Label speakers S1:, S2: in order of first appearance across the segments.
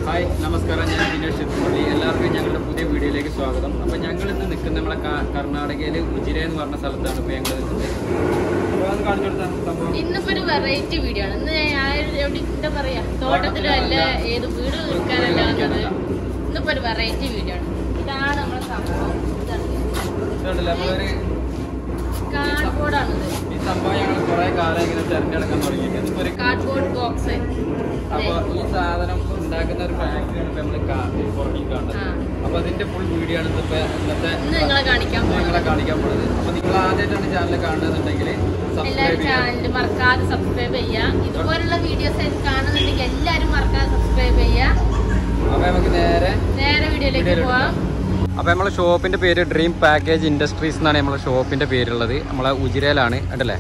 S1: Hi നമസ്കാരം ഞാൻ ദിനേഷ് ചെത്തുപള്ളി എല്ലാവർക്കും ഞങ്ങളുടെ പുതിയ വീഡിയോയിലേക്ക് സ്വാഗതം അപ്പോൾ ഞങ്ങൾ ഇന്ന് നിൽക്കുന്നത് നമ്മളെ ക- കർണാടകയിൽ ഉജിര എന്ന് പറഞ്ഞ സ്ഥലത്താണ് ഇപ്പോൾ ഞങ്ങൾ നിൽക്കുന്നത് അപ്പോൾ അത് കാണിച്ചു കൊടുത്ത സംഭവം
S2: ഇന്നിപ്പോ ഒരു വെറൈറ്റി വീഡിയോ ആണ് ഇന്ന് ഞാൻ എവിടെ എന്താ പറയാ തോട്ടത്തിലും അല്ല ഏത് വീട് വിൽക്കാനല്ല വന്നത് ഇന്നിപ്പോ ഒരു വെറൈറ്റി വീഡിയോ ആണ് ഇതാണ് നമ്മളെ സംഭവം ഇതാണ്
S1: ഇതുണ്ടല്ലോ നമ്മളൊരു
S2: കാർഡ്ബോർഡാണിത്
S1: ഈ സംഭവം ഞങ്ങൾ കുറേ കാലം ഇങ്ങനെ തിരഞ്ഞെടുക്കാൻ തുടങ്ങിയിട്ട് ഇതിപ്പോൾ ഒരു
S2: കാർഡ്ബോർഡ് ബോക്സ്
S1: അപ്പോൾ ഈ സാധനം ഉണ്ടാക്കുന്ന ഒരു ഫാക്ടറിയാണ് ഇപ്പോൾ നമ്മൾ പുറകിൽ കാണുന്നത്
S2: ആ.
S1: അപ്പോൾ അതിൻ്റെ ഫുൾ വീഡിയോ ആണ് ഇന്നിപ്പോൾ ഇന്നത്തെ
S2: ഇന്ന് നിങ്ങളെ കാണിക്കാൻ
S1: നിങ്ങളെ
S2: പോകുന്നത്
S1: കാണിക്കാൻ പോകുന്നത് അപ്പോൾ നിങ്ങൾ ആദ്യമായിട്ടാണ് ചാനൽ കാണുന്നതെന്നുണ്ടെങ്കിൽ സബ്സ്ക്രൈബ്
S2: എല്ലാവരും
S1: ചെയ്യുക
S2: ചാനൽ മറക്കാതെ സബ്സ്ക്രൈബ് ചെയ്യുക ഇതുപോലുള്ള വീഡിയോസ് കാണുന്നുണ്ടെങ്കിൽ എല്ലാവരും മറക്കാതെ സബ്സ്ക്രൈബ് ചെയ്യുക
S1: അപ്പോൾ നമുക്ക് നേരെ
S2: നേരെ വീഡിയോയിലേക്ക്
S1: വീഡിയോയിലേക്ക്
S2: പോവാം
S1: അപ്പോൾ നമ്മളെ ഷോപ്പിൻ്റെ പേര് ഡ്രീം പാക്കേജ് ഇൻഡസ്ട്രീസ് എന്നാണ് നമ്മളെ ഷോപ്പിൻ്റെ പേരുള്ളത് നമ്മളെ ഉജിരയിലാണ് ഉണ്ടല്ലേ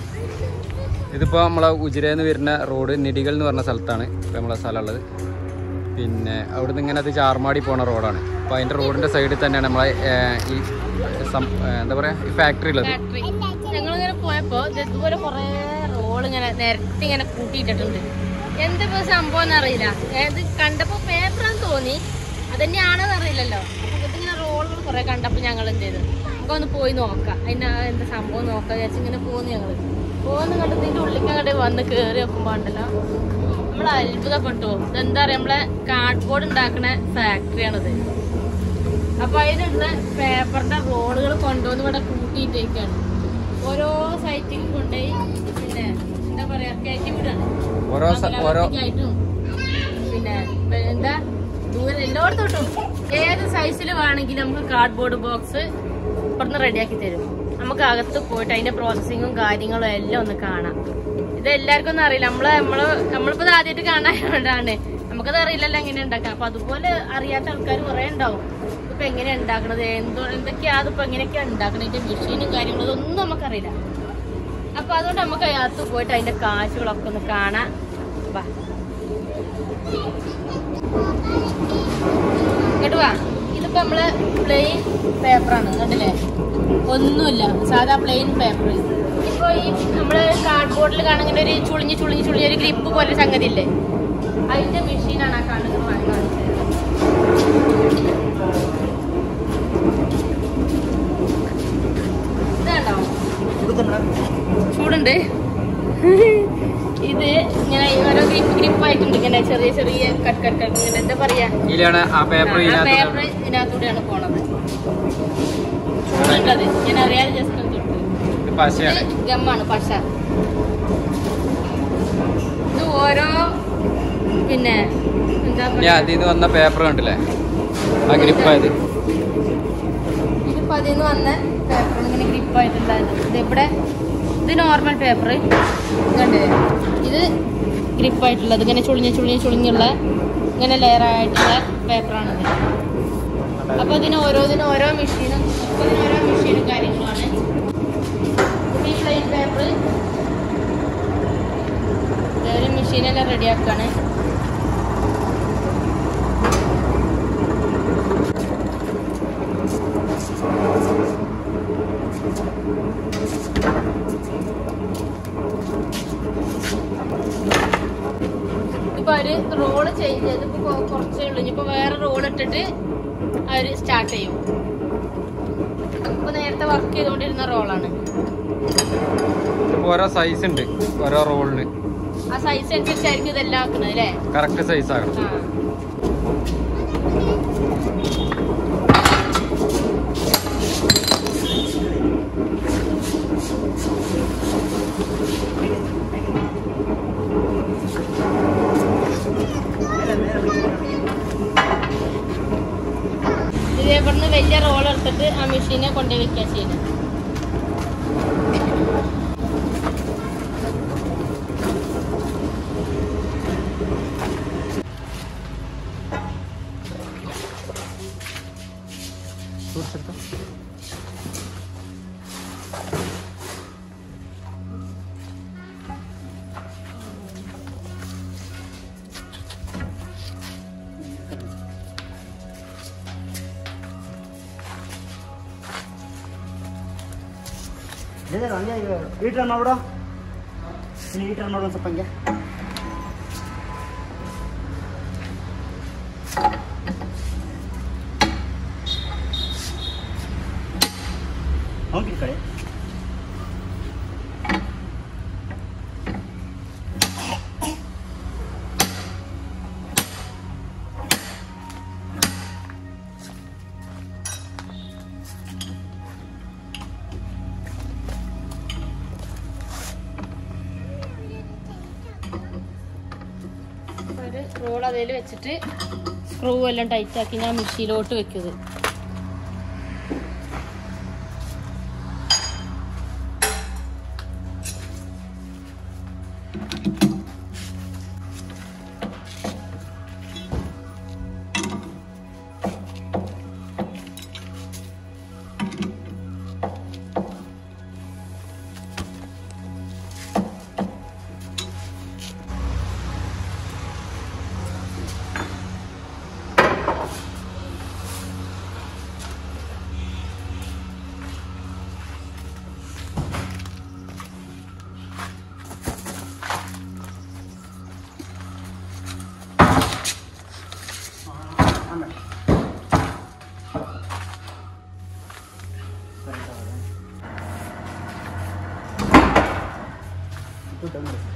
S1: ഇതിപ്പോൾ നമ്മളെ ഉജിരയിൽ വരുന്ന റോഡ് നിടികൾ എന്ന് പറഞ്ഞ സ്ഥലത്താണ് ഇപ്പോൾ നമ്മളെ സ്ഥലമുള്ളത് പിന്നെ അവിടുന്ന് ഇങ്ങനെ അത് ചാർമാടി പോണ റോഡാണ് അപ്പോൾ അതിൻ്റെ റോഡിൻ്റെ സൈഡിൽ തന്നെയാണ് നമ്മളെ ഏർ, ഈ സം- ഏർ, എന്താ പറയുക ഈ ഫാക്ടറി ഉള്ളത്
S2: ഫാക്ടറി ഞങ്ങളിങ്ങനെ പോയപ്പോ ഇത് ഇതുപോലെ കൊറേ റോൾ ഇങ്ങനെ നിരത്തി ഇങ്ങനെ കൂട്ടിയിട്ടിട്ടുണ്ട് എന്തിപ്പോ സംഭവം എന്നറിയില്ല ഇത് കണ്ടപ്പോ പേപ്പറാന്ന് തോന്നി അതന്നെയാണെന്ന് അറിയില്ലല്ലോ അപ്പൊ ഇതിങ്ങനെ റോളുകൾ കുറെ കണ്ടപ്പോ ഞങ്ങൾ എന്ത് ചെയ്തു നമുക്ക് ഒന്ന് പോയി നോക്കാം അതിന്റെ ആ എന്താ സംഭവം നോക്കാം വിചാരിച്ച് ഇങ്ങനെ പോന്നു ഞങ്ങള് പോന്ന് കണ്ടത് ഇതിന്റെ ഉള്ളിലേക്ക് അങ്ങോട്ട് വന്ന് കേറി നോക്കുമ്പോ ഉണ്ടല്ലോ നമ്മൾ അത്ഭുതപ്പെട്ടു ഇതെന്താ പറയാ നമ്മളെ കാർഡ്ബോർഡ് ഉണ്ടാക്കുന്ന ഫാക്ടറിയാണിത് അപ്പൊ അതിനുള്ള പേപ്പറിന്റെ റോളുകൾ കൊണ്ടുവന്ന് ഇവിടെ കൂട്ടിയിട്ടേക്കാണ് ഓരോ സൈറ്റിൽ കൊണ്ടുപോയി പിന്നെ എന്താ പറയാ കയറ്റി വിടാണ്
S1: ഓരോ സ- ഓരോ
S2: ആയിട്ടും പിന്നെ വെ- എന്താ ദൂരെ എല്ലായിടത്തോട്ടും ഏത് സൈസിൽ വേണമെങ്കിലും നമുക്ക് കാർഡ്ബോർഡ് ബോക്സ് ഇപ്പുറത്ത് റെഡിയാക്കി തരും നമുക്ക് അകത്ത് പോയിട്ട് അതിന്റെ പ്രോസസ്സിങ്ങും കാര്യങ്ങളും എല്ലാം ഒന്ന് കാണാം ഇത് എല്ലാവർക്കും ഒന്നും അറിയില്ല നമ്മള് നമ്മള് നമ്മളിപ്പോ ഇത് ആദ്യമായിട്ട് കാണാനായതുകൊണ്ടാണ് നമുക്കത് അറിയില്ലല്ലോ എങ്ങനെ ഉണ്ടാക്കാം അപ്പൊ അതുപോലെ അറിയാത്ത ആൾക്കാർ കുറെ ഉണ്ടാവും ഇപ്പൊ എങ്ങനെ ഉണ്ടാക്കണത് എന്തോ എന്തൊക്കെയാ അതിപ്പോ എങ്ങനെയൊക്കെയാ ഉണ്ടാക്കണത് ഇതിന്റെ മെഷീനും കാര്യങ്ങളും ഇതൊന്നും നമുക്കറിയില്ല അപ്പൊ അതുകൊണ്ട് നമുക്ക് അകത്ത് പോയിട്ട് അതിന്റെ കാശുകളൊക്കെ ഒന്ന് കാണാം വാ ഇങ്ങോട്ട് വാ ഇതിപ്പോ നമ്മള് പ്ലെയിൻ പേപ്പറാണ് കണ്ടില്ലേ ഒന്നുമില്ല സാധാ പ്ലെയിൻ പേപ്പർ ഇപ്പൊ ഈ നമ്മള് കാർഡ്ബോർഡിൽ കാണുന്ന ഒരു ചുളിഞ്ഞ് ചുളിഞ്ഞ് ചുളിഞ്ഞ ഒരു ഗ്രിപ്പ് പോലെ സംഗതി ഇല്ലേ അതിന്റെ മെഷീനാണ് ആ കാണുന്നത് കാണിച്ചത് ഇതാണ്ടോ ചൂടുണ്ട് ഇത് ഇങ്ങനെ ഓരോ ഗ്രിപ്പ് ഗ്രിപ്പ് ആയിട്ടുണ്ട് ഇങ്ങനെ ചെറിയ ചെറിയ കട്ട് കട്ട് കട്ട് ഇങ്ങനെ എന്താ പറയാ
S1: ഇതിലാണ് ആ പേപ്പർ
S2: ആ പേപ്പർ
S1: ഇതിനകത്ത്
S2: ഇതിനകത്തൂടെയാണ് പോണത് ചൂടുണ്ടത് ഞാൻ അറിയാതെ ജസ്റ്റ് ഒന്ന് തൊട്ടു
S1: ഇത് പശയാണ്
S2: ഇത് ഗമ്മാണ് പശ ഇത് ഓരോ പിന്നെ എന്താ
S1: ഇനി
S2: പറയാ
S1: അതിൽ നിന്ന് വന്ന പേപ്പർ കണ്ടില്ലേ ആ ഗ്രിപ്പായത്
S2: ഇതിപ്പോ അതിൽ നിന്ന് വന്ന പേപ്പർ ഇങ്ങനെ ഗ്രിപ്പായിട്ടുണ്ടായത് ഇത് ഇവിടെ ഇത് നോർമൽ പേപ്പർ കണ്ടേ ഇത് ഗ്രിപ്പായിട്ടുള്ളത് ഇങ്ങനെ ചുളിഞ്ഞ് ചുളിഞ്ഞ് ചുളിഞ്ഞുള്ള ഇങ്ങനെ ലെയർ ആയിട്ടുള്ള പേപ്പറാണിത് അപ്പൊ ഇതിന് ഓരോന്നിനും ഓരോ മെഷീനും ഇതിന് ഓരോ മെഷീനും കാര്യങ്ങളാണ് ഇത് ഈ പ്ലെയിൻ പേപ്പർ ഒരു മെഷീനെല്ലാം റെഡിയാക്കാണ് ഇപ്പൊ അവര് റോള് ചേഞ്ച് ചെയ്ത് ഇപ്പൊ കൊ- കുറച്ചേ ഉള്ളൂ ഇനിയിപ്പോ വേറെ റോൾ ഇട്ടിട്ട് അവര് സ്റ്റാർട്ട് ചെയ്യും ഇപ്പൊ നേരത്തെ വർക്ക് ചെയ്തുകൊണ്ടിരുന്ന റോളാണ്
S1: ഓരോ സൈസ് ഉണ്ട് ഓരോ റോളിന്
S2: ആ സൈസ് അനുസരിച്ചായിരിക്കും ഇതെല്ലാം ആക്കുന്നത് അല്ലേ
S1: കറക്റ്റ് സൈസ് ആകണം
S2: ആ ഇത് ഇവിടുന്ന് വലിയ റോൾ എടുത്തിട്ട് ആ മെഷീനെ കൊണ്ടുപോയി വെക്കുക ചെയ്യുന്നത്
S3: ಇದೆ ಹಂಗೆ ಈಗ ಹೀಟ್ರ್ ಮಾಡ್ಬಿಡು ಇಲ್ಲಿ ಹೀಟ್ರ್ ಮಾಡು ಒಂದು ಸ್ವಲ್ಪ ಹಂಗೆ ಹೋಗಿ ಈ ಕಡೆ
S2: ഒരു റോൾ അതിൽ വെച്ചിട്ട് സ്ക്രൂ എല്ലാം ടൈറ്റ് ആക്കി ഞാൻ മിഷീലോട്ട് വെക്കുന്നത്
S3: ಆಮೇಲೆ ಸರಿ ತಗೊಳ್ಳಿ. ಇದು ಡನ್ ಇದೆ.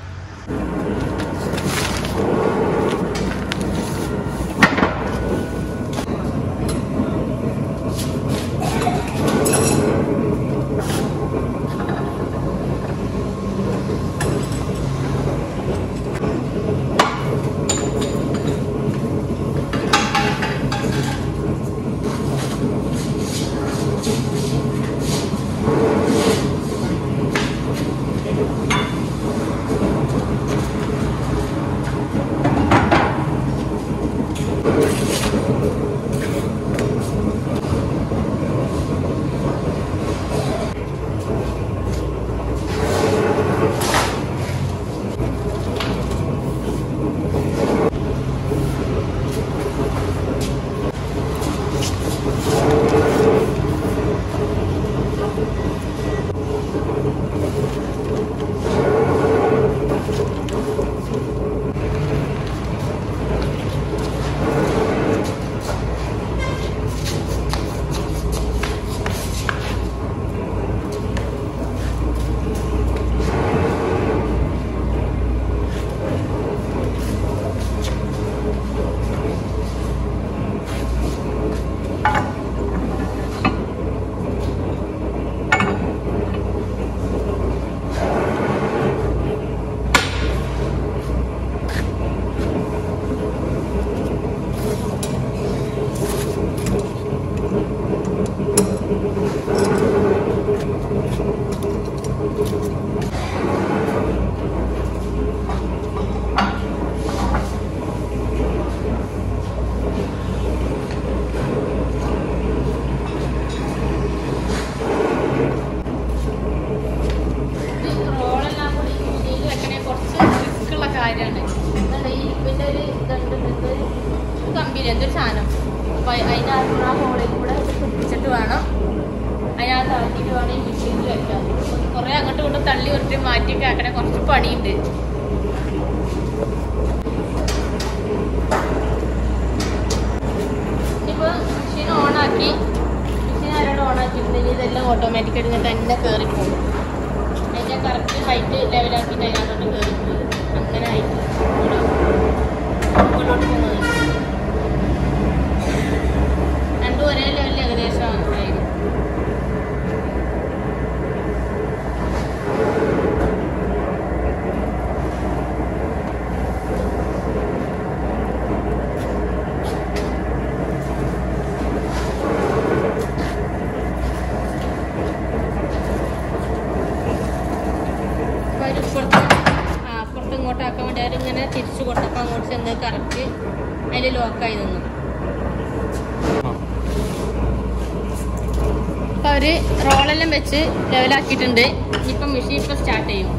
S2: റോളെല്ലാം കൂടി മിഷീനിൽ വെക്കണേ കുറച്ച് റിസ്ക് ഉള്ള കാര്യമാണ് എന്താണ് ഈ ഇതിൻ്റെ ഒരു ഇതുണ്ട് ഇത് കമ്പിയിൽ എന്തൊരു സാധനം അപ്പൊ അതിനകത്ത് ആ ഹോളിൽ കൂടെ ഇത് പിടിച്ചിട്ട് വേണം അതിനകത്ത് ആക്കിയിട്ട് വേണം ഈ മിഷീനിൽ വെക്കാൻ കുറെ അങ്ങോട്ടും ഇങ്ങോട്ടും തള്ളി ഉരുട്ടി മാറ്റിയൊക്കെ ആക്കണേ കുറച്ച് പണിയുണ്ട് ഇനിയിപ്പോൾ മെഷീൻ ഓണാക്കി മെഷീൻ ആരോട് ഓണാക്കിയിട്ടുണ്ടെങ്കിൽ ഇതെല്ലാം ഓട്ടോമാറ്റിക്കായിട്ട് ഇങ്ങനെ തന്നെ കയറി പോകും അതിൻ്റെ കറക്റ്റ് ഹൈറ്റ് ലെവലാക്കിയിട്ട് അതിനകത്തോട്ട് കയറി പോകും അങ്ങനെ ആയിട്ട് മുകളിലോട്ട് പോകുന്നത് രണ്ടും ഒരേ ലെവലിൽ ഏകദേശം ആയിരിക്കും അപ്പോൾ അതിന് ഇപ്പുറത്ത് ആ അപ്പുറത്ത് ഇങ്ങോട്ട് ആക്കാൻ വേണ്ടി അവരിങ്ങനെ തിരിച്ചു കൊടുത്തപ്പോൾ അങ്ങോട്ട് ചെന്ന് കറക്റ്റ് അതിൽ ലോക്കായി നിന്നു അപ്പോൾ അവർ റോളെല്ലാം വെച്ച് ലെവലാക്കിയിട്ടുണ്ട് ഇപ്പം മെഷീൻ ഇപ്പം സ്റ്റാർട്ട് ചെയ്യും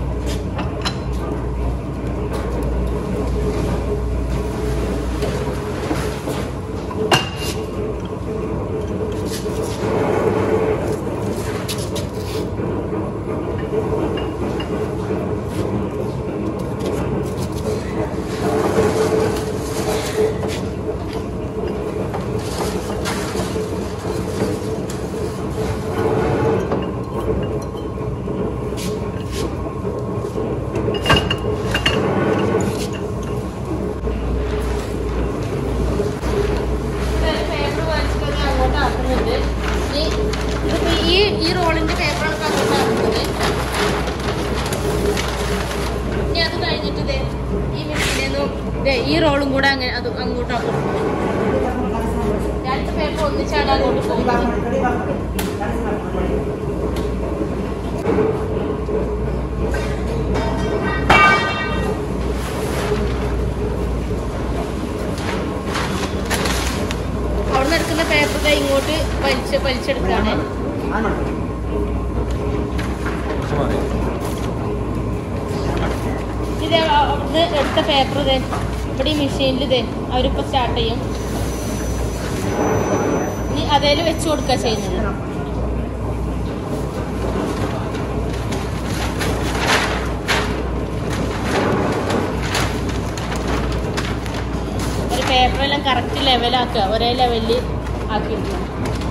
S2: അങ്ങോട്ട് അങ്ങോട്ടാ കൊടുക്കുന്നത് രണ്ട് പേപ്പർ ഒന്നിച്ചാണ് അങ്ങോട്ട് പോകുന്നത് അവിടെ നിന്ന് എടുക്കുന്ന പേപ്പർ ദേ ഇങ്ങോട്ട് വലിച്ച് വലിച്ചെടുക്കാണ്
S3: ಆನ್ ಮಾಡ್ಕೊಳ್ಳಿ
S1: കുറച്ച് മാറി
S2: ഇത് അവിടുന്ന് എടുത്ത പേപ്പർ ഇതേ ഇവിടെ ഈ മെഷീനിൽ ഇതേ അവരിപ്പോൾ സ്റ്റാർട്ട് ചെയ്യും ഇനി അതേല് വെച്ച് കൊടുക്കുക ചെയ്യുന്നത് ഒരു പേപ്പറെല്ലാം കറക്റ്റ് ലെവലാക്കുക ഒരേ ലെവലിൽ ആക്കിയിരിക്കണം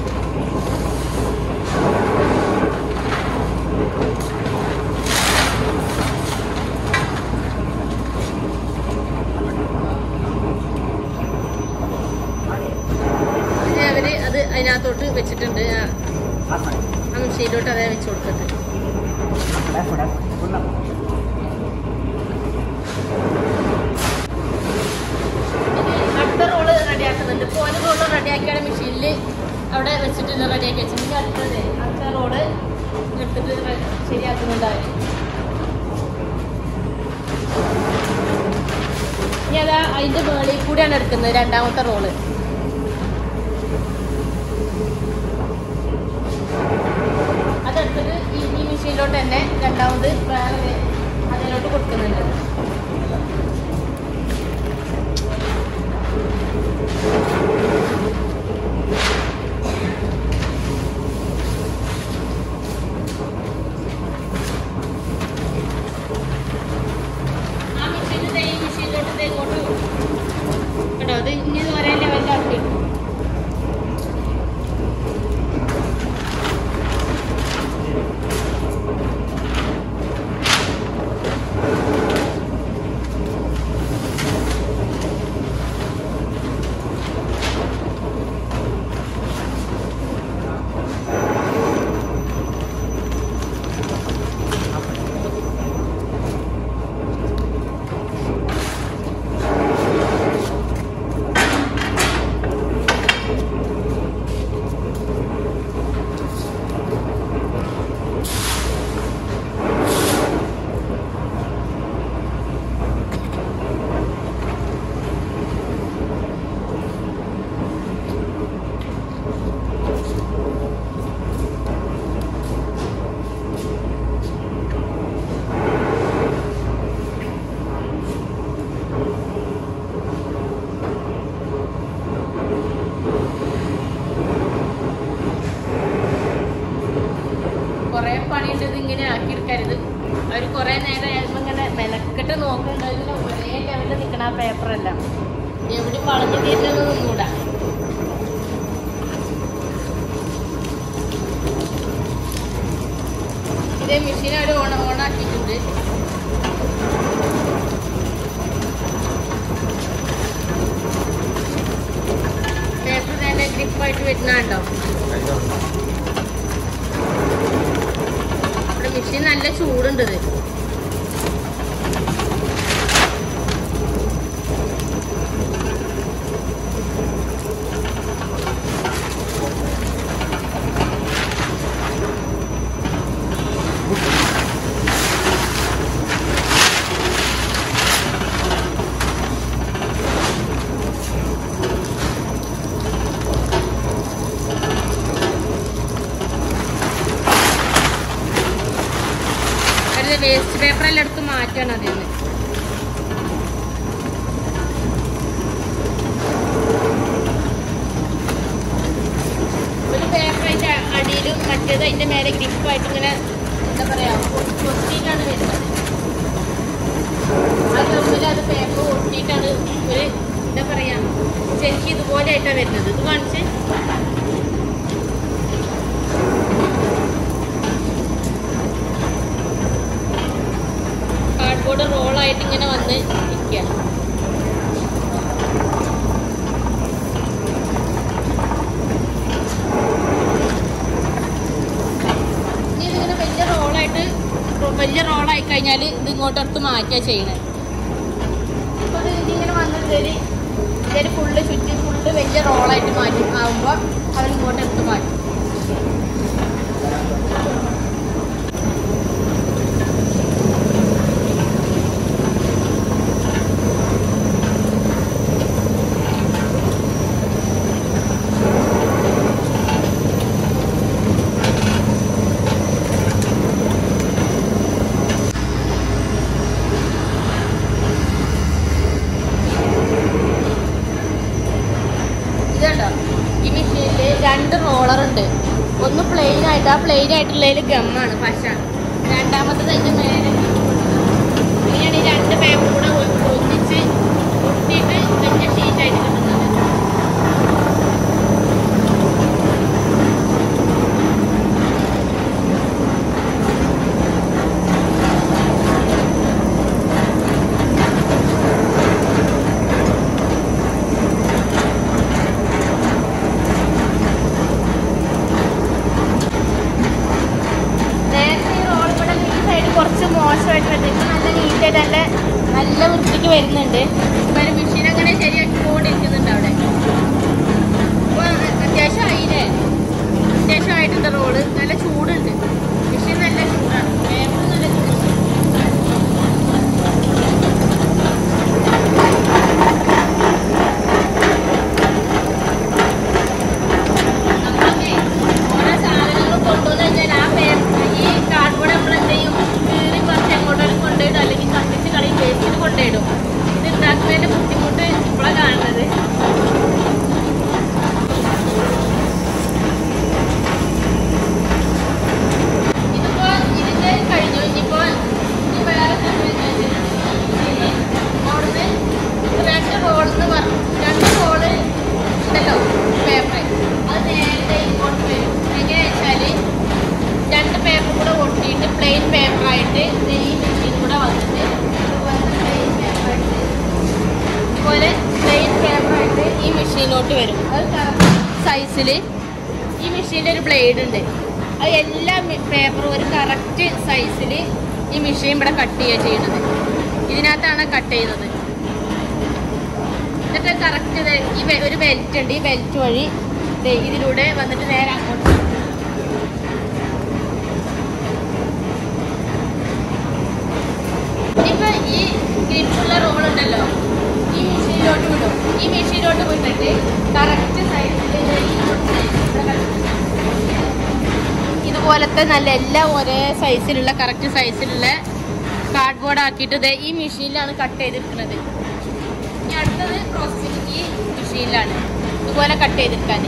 S2: ഇനി അവര് അത് അതിനകത്തോട്ട് വെച്ചിട്ടുണ്ട് ആ
S3: ಆಫ್ ಮಾಡಿ
S2: ആ മെഷീനിലോട്ട് അതേ വെച്ച് കൊടുത്തിട്ട്
S3: ಡ್ಯಾಶ್ ಮಾಡಿ ಫುಲ್
S2: ഇനി അടുത്ത റോള് റെഡിയാക്കുന്നുണ്ട് ഇപ്പോൾ ഒരു റോള് റെഡിയാക്കിയാണ് മെഷീനിൽ അവിടെ വെച്ചിട്ട് റെഡിയാക്കി വെച്ചിട്ടുണ്ട് അടുത്തത് അടുത്ത റോള് എടുത്തിട്ട് റെ- ശരിയാക്കുന്നുണ്ടാവും ഇനി അതാ അതിന്റെ മേളിൽ കൂടിയാണ് എടുക്കുന്നത് രണ്ടാമത്തെ റോള് അതെടുത്തിട്ട് ഈ ഈ മെഷീനിലോട്ട് തന്നെ രണ്ടാമത് വേറെ അതിലോട്ട് കൊടുക്കുന്നുണ്ട് ആ മെഷീൻ ഈ മെഷീനിലോട്ട് ദേ ഇങ്ങോട്ട് കേട്ടോ അത് ഇനി ഒരേ ലെവലിലാക്കി കുറെ പണിയുണ്ട് ഇത് ഇങ്ങനെ ആക്കിയെടുക്കരുത് അവർ കുറെ നേരം ആകുമ്പോൾ ഇങ്ങനെ മെനക്കെട്ട് നോക്കുന്നുണ്ടാവില്ല ഒരേ ലെവലിൽ നിൽക്കണ ആ പേപ്പറെല്ലാം എവിടെ വളഞ്ഞു തീരുന്നത് നിന്നൂടാ ഇതേ മെഷീൻ അവർ ഓൺ ഓൺ ആക്കിയിട്ടുണ്ട് പേപ്പർ നല്ല ഗ്രിപ്പായിട്ട് വരുന്നുണ്ടോ ഇവിടെ മെഷീൻ നല്ല ചൂടുണ്ട് ഇത് വേസ്റ്റ് പേപ്പർ എല്ലാം എടുത്ത് മാറ്റണം അതിൽ നിന്ന് ഒരു പേപ്പർ അതിന്റെ അടിയിലും മറ്റേത് അതിന്റെ മേലെ ഗ്രിപ്പായിട്ട് ഇങ്ങനെ എന്താ പറയാ ഒട്ടിയിട്ടാണ് വരുന്നത് ആ തമ്മിൽ അത് പേപ്പർ ഒട്ടിയിട്ടാണ് ഒരു എന്താ പറയാ ശരിക്കും ഇതുപോലെ ആയിട്ടാണ് വരുന്നത് ഇത് കാണിച്ച് കാർഡ്ബോർഡ് റോളായിട്ട് ഇങ്ങനെ വന്ന് നിൽക്കുക ഇനി ഇതിങ്ങനെ വലിയ റോളായിട്ട് വലിയ റോളായി കഴിഞ്ഞാൽ ഇത് ഇങ്ങോട്ടടുത്ത് മാറ്റുക ചെയ്യണേ അപ്പോൾ ഇത് ഇനി ഇങ്ങനെ വന്നിട്ട് ഇതിൽ ഫുള്ള് ചുറ്റി ഫുള്ള് വലിയ റോളായിട്ട് മാറ്റി ആകുമ്പോൾ അവർ ഇങ്ങോട്ട് എടുത്ത് മാറ്റും ഇതുണ്ടോ ഈ മെഷീനിൽ രണ്ട് റോളർ ഉണ്ട് ഒന്ന് പ്ലെയിൻ ആയിട്ട് ആ പ്ലെയിൻ ആയിട്ടുള്ളതിൽ ഗമ്മാണ് പശ രണ്ടാമത്തത് അതിന്റെ മേലെ ഇങ്ങനെയാണ് ഈ രണ്ട് പേപ്പർ കൂടെ ഒ- ഒന്നിച്ച് ഒട്ടിയിട്ട് വലിയ ഷീറ്റായിട്ട് കിട്ടുന്നത് നേരത്തെ ഈ റോൾ ഇവിടെ ഈ സൈഡ് കുറച്ച് മോശമായിട്ട് വരുന്നത് ഇപ്പൊ നല്ല നീറ്റായിട്ട് നല്ല നല്ല വൃത്തിക്ക് വരുന്നുണ്ട് ഇപ്പൊ ഒരു മെഷീൻ അങ്ങനെ ശരിയാക്കിക്കൊണ്ടിരിക്കുന്നുണ്ട് അവിടെ ഇപ്പൊ അത്യാവശ്യം ആയില്ലേ അത്യാവശ്യം ആയിട്ടുണ്ട് റോള് നല്ല ചൂടുണ്ട് മെഷീൻ നല്ല ചൂടാണ് പേപ്പർ നല്ല ചൂട് നമ്മളൊക്കെ ഓരോ സാധനങ്ങൾ കൊണ്ടുവന്ന് കഴിഞ്ഞാൽ ആ പേപ്പർ ഈ കാർഡ്ബോർഡ് നമ്മൾ എന്ത് ചെയ്യും കീറി പറിച്ച് എങ്ങോട്ടെങ്കിലും കൊണ്ടുപോയിടും അല്ലെങ്കിൽ കത്തിച്ച് കളയും വേസ്റ്റിൽ കൊണ്ടുപോയിടും ഇത് ഉണ്ടാക്കുന്നതിന്റെ ബുദ്ധിമുട്ട് ഇപ്പോഴാണ് കാണുന്നത് ഇതിപ്പോ ഇതിന്റെ കഴിഞ്ഞു ഇനിയിപ്പോ ഇനി വേറെ അവിടുന്ന് രണ്ട് റോളെന്ന് പറഞ്ഞു രണ്ട് റോള് ഉണ്ടല്ലോ പേപ്പർ അത് നേരത്തെ ഇങ്ങോട്ട് വരും എങ്ങനെ വെച്ചാല് രണ്ട് പേപ്പർ കൂടെ ഒട്ടിയിട്ട് പ്ലെയിൻ പേപ്പറായിട്ട് ഈ മെഷീൻ കൂടെ വന്നിട്ട് ഇതുപോലെ പ്ലെയിൻ പേപ്പറായിട്ട് ഈ മെഷീനിലോട്ട് വരും അത് കറക്റ്റ് സൈസിൽ ഈ മെഷീനിൽ ഒരു ബ്ലേഡ് ഉണ്ട് അത് എല്ലാ പേപ്പറും ഒരു കറക്റ്റ് സൈസിൽ ഈ മെഷീൻ ഇവിടെ കട്ട് ചെയ്യുക ചെയ്യുന്നത് ഇതിനകത്താണ് കട്ട് ചെയ്യുന്നത് എന്നിട്ട് കറക്റ്റ് ഈ ബെ- ഒരു ബെൽറ്റ് ഉണ്ട് ഈ ബെൽറ്റ് വഴി ദേ ഇതിലൂടെ വന്നിട്ട് നേരെ അങ്ങോട്ട് ഇപ്പൊ ഈ ഗ്രിപ്പുള്ള റോൾ ഉണ്ടല്ലോ ഈ മെഷീനിലോട്ട് വിടും ഈ മെഷീനിലോട്ട് വിട്ടിട്ട് കറക്റ്റ് സൈസിൽ ഇതുപോലത്തെ നല്ല എല്ലാം ഒരേ സൈസിലുള്ള കറക്റ്റ് സൈസിലുള്ള കാർഡ്ബോർഡ് ആക്കിയിട്ട് ദേ ഈ മെഷീനിലാണ് കട്ട് ചെയ്തെടുക്കുന്നത് ഇനി അടുത്തത് പ്രോസസ്സിംഗ് ഈ മെഷീനിലാണ് ഇതുപോലെ കട്ട് ചെയ്തെടുക്കാൻ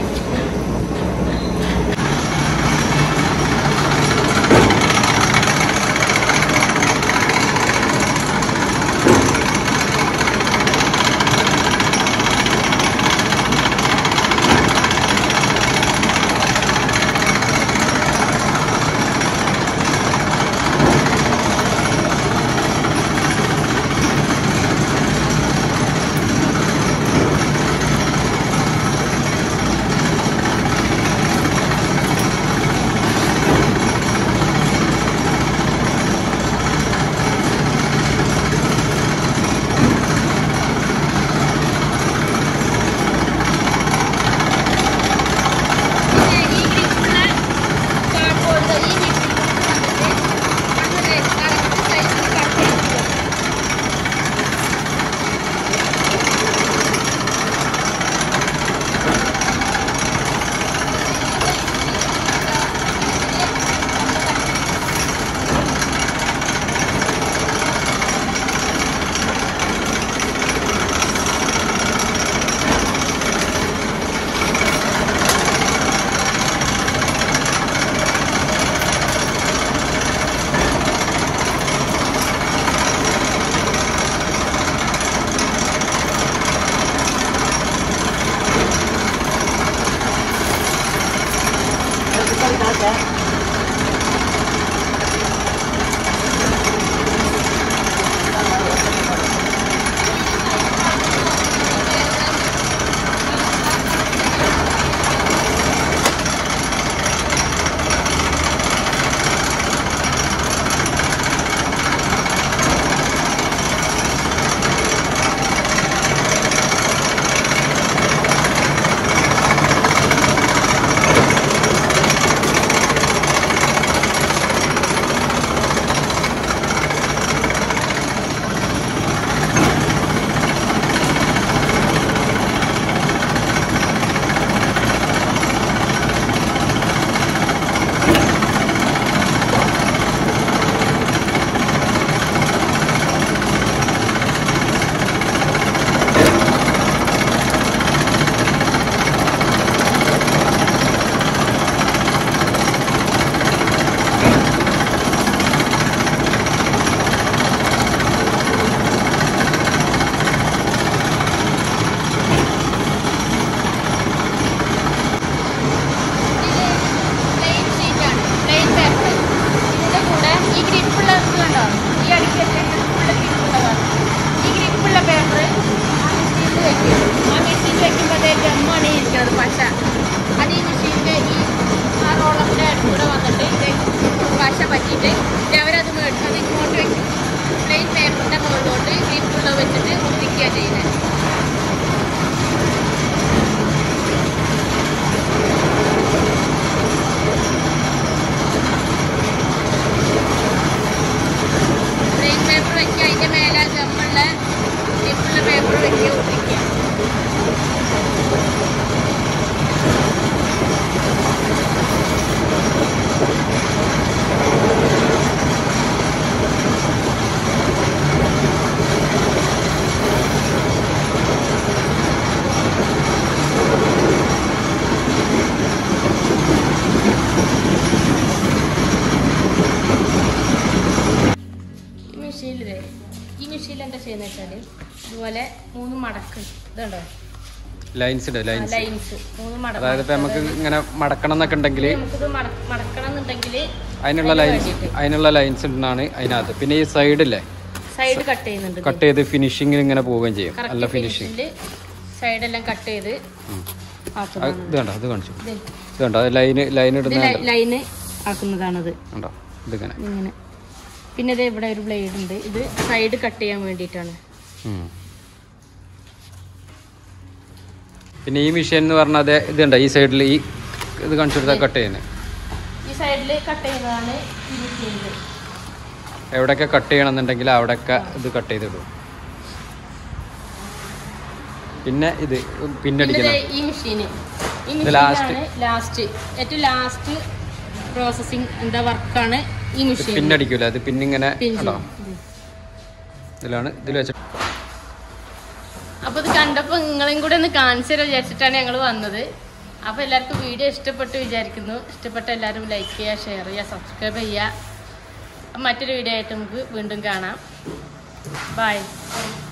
S2: മടക്ക് ഇതുണ്ടോ
S1: ലൈൻസ് ഉണ്ട് ലൈൻസ്
S2: ലൈൻസ് മൂന്ന് മടക്ക്
S1: അതായത് ഇപ്പൊ നമുക്ക് ഇങ്ങനെ മടക്കണം എന്നൊക്കെ ഉണ്ടെങ്കിൽ
S2: നമുക്കിത് മട- മടക്കണം എന്നുണ്ടെങ്കിൽ
S1: അതിനുള്ള ലൈൻസ് അതിനുള്ള ലൈൻസ് ഉണ്ടെന്നാണ് അതിനകത്ത് പിന്നെ ഈ സൈഡില്ലേ
S2: സൈഡ് കട്ട് ചെയ്യുന്നുണ്ട്
S1: കട്ട് ചെയ്ത് ഫിനിഷിങ്ങിൽ ഇങ്ങനെ പോവുകയും ചെയ്യും നല്ല ഫിനിഷിങ്
S2: ഫിനിഷില് സൈഡെല്ലാം കട്ട് ചെയ്ത് ആക്കുന്നതാണ്
S1: ഇത് കണ്ടോ ഇത് കാണിച്ചു
S2: ഇത്
S1: ഇത് കണ്ടോ ലൈന് ലൈൻ
S2: ഇത്
S1: ഇടുന്ന
S2: ലൈ- ലൈന് ആക്കുന്നതാണത്
S1: കണ്ടോ ഇതിങ്ങനെ
S2: ഇങ്ങനെ പിന്നെ ഇത് ഇവിടെ ഒരു ബ്ലേഡ് ഉണ്ട് ഇത് സൈഡ് കട്ട് ചെയ്യാൻ വേണ്ടിയിട്ടാണ്
S1: ഉം. പിന്നെ ഈ മെഷീൻ എന്ന് പറഞ്ഞാൽ അത് ഇതുണ്ട് ഈ സൈഡിൽ ഈ ഇത് കാണിച്ചു കൊടുത്താൽ കട്ട് ചെയ്യുന്നത്
S2: ഈ സൈഡിൽ കട്ട് ചെയ്യുന്നതാണ് ഈ മെഷീനിൽ
S1: എവിടെയൊക്കെ കട്ട് ചെയ്യണമെന്നുണ്ടെങ്കിൽ അവിടെയൊക്കെ ഇത് കട്ട് ചെയ്തിടും പിന്നെ ഇത്
S2: പിന്നെ
S1: പിന്നടിക്കണം
S2: ദേ ഈ മെഷീന് ഈ
S1: ഇത് last.
S2: മെഷീനാണ് ലാസ്റ്റ് ഏറ്റവും ലാസ്റ്റ് പ്രോസസ്സിങ് എന്താ വർക്കാണ് ഈ മെഷീൻ
S1: പിന്നടിക്കൂല അത് പിന്നിങ്ങനെ കണ്ടോ ഇതിലാണ് ഇതിൽ വെച്ചിട്ട്
S2: അപ്പൊ ഇത് കണ്ടപ്പോ നിങ്ങളെയും കൂടെ ഒന്ന് കാണിച്ചു തരാം വിചാരിച്ചിട്ടാണ് ഞങ്ങൾ വന്നത് അപ്പൊ എല്ലാവർക്കും വീഡിയോ ഇഷ്ടപ്പെട്ടു വിചാരിക്കുന്നു ഇഷ്ടപ്പെട്ട എല്ലാവരും ലൈക്ക് ചെയ്യുക ഷെയർ ചെയ്യുക സബ്സ്ക്രൈബ് ചെയ്യുക മറ്റൊരു വീഡിയോ ആയിട്ട് നമുക്ക് വീണ്ടും കാണാം ബൈ